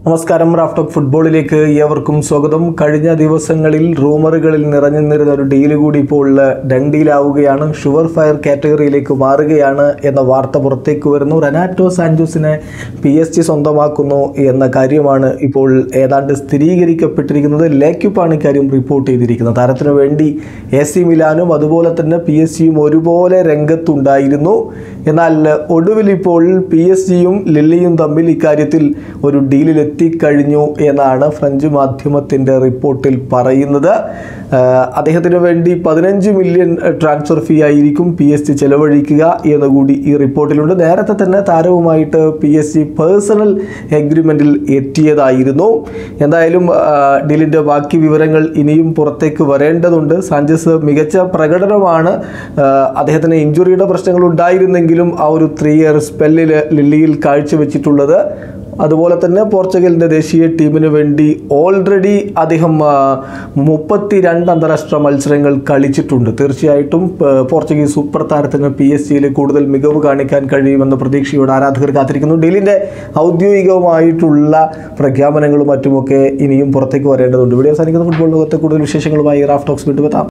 നമസ്കാരം റാഫ്റ്റോക്ക് ഫുട്ബോളിലേക്ക് ഏവർക്കും സ്വാഗതം കഴിഞ്ഞ ദിവസങ്ങളിൽ റൂമറുകളിൽ നിറഞ്ഞു നിന്നിരുന്ന ഒരു ഡീല് കൂടി ഇപ്പോൾ ഡണ്ടിയിലാവുകയാണ് ഷുവർ ഫയർ കാറ്റഗറിയിലേക്ക് മാറുകയാണ് എന്ന വാർത്ത പുറത്തേക്ക് വരുന്നു റെനാറ്റോ സാഞ്ചോസിനെ പി എസ് ജി സ്വന്തമാക്കുന്നു എന്ന കാര്യമാണ് ഇപ്പോൾ ഏതാണ്ട് സ്ഥിരീകരിക്കപ്പെട്ടിരിക്കുന്നത് ലേക്യുപ്പാണ് ഇക്കാര്യം റിപ്പോർട്ട് ചെയ്തിരിക്കുന്നത് താരത്തിനു വേണ്ടി എ സി മിലാനും അതുപോലെ തന്നെ പി എസ് ജിയും ഒരുപോലെ രംഗത്തുണ്ടായിരുന്നു എന്നാൽ ഒടുവിൽ ഇപ്പോൾ പി എസ് ജിയും ലില്ലിയും തമ്മിൽ ഇക്കാര്യത്തിൽ ഒരു ഡീലിൽ എത്തിക്കഴിഞ്ഞു എന്നാണ് ഫ്രഞ്ച് മാധ്യമത്തിൻ്റെ റിപ്പോർട്ടിൽ പറയുന്നത് ആഹ് അദ്ദേഹത്തിന് വേണ്ടി പതിനഞ്ച് മില്യൺ ട്രാൻസ്ഫർ ഫീ ആയിരിക്കും പി എസ് ജി ചെലവഴിക്കുക എന്ന് കൂടി ഈ റിപ്പോർട്ടിലുണ്ട് നേരത്തെ തന്നെ താരവുമായിട്ട് പി എസ് ജി പേഴ്സണൽ എഗ്രിമെൻറ്റിൽ എത്തിയതായിരുന്നു എന്തായാലും ആഹ് ഡീലിൻ്റെ ബാക്കി വിവരങ്ങൾ ഇനിയും പുറത്തേക്ക് വരേണ്ടതുണ്ട് സാഞ്ചസ് മികച്ച പ്രകടനമാണ് ആഹ് അദ്ദേഹത്തിന് ഇഞ്ചുറിയുടെ പ്രശ്നങ്ങൾ ഉണ്ടായിരുന്നെങ്കിലും ആ ഒരു ത്രീ ഇയർ സ്പെല്ലിൽ ലില്ലിയിൽ കാഴ്ചവെച്ചിട്ടുള്ളത് അതുപോലെ തന്നെ പോർച്ചുഗലിൻ്റെ ദേശീയ ടീമിന് വേണ്ടി ഓൾറെഡി അദ്ദേഹം മുപ്പത്തി രണ്ട് അന്താരാഷ്ട്ര മത്സരങ്ങൾ കളിച്ചിട്ടുണ്ട് തീർച്ചയായിട്ടും ആ, പോർച്ചുഗീസ് സൂപ്പർ താരത്തിന് പി എസ് സിയിൽ കൂടുതൽ മികവ് കാണിക്കാൻ കഴിയുമെന്ന പ്രതീക്ഷയോടെ ആരാധകർ കാത്തിരിക്കുന്നു ഡീലിൻ്റെ ഔദ്യോഗികമായിട്ടുള്ള പ്രഖ്യാപനങ്ങളും മറ്റുമൊക്കെ ഇനിയും പുറത്തേക്ക് വരേണ്ടതുണ്ട് ഇവിടെ അവസാനിക്കുന്ന ഫുട്ബോൾ ലോകത്തെ കൂടുതൽ വിശേഷങ്ങളുമായി റാഫ് ടോക്സ് വീണ്ടും എത്താം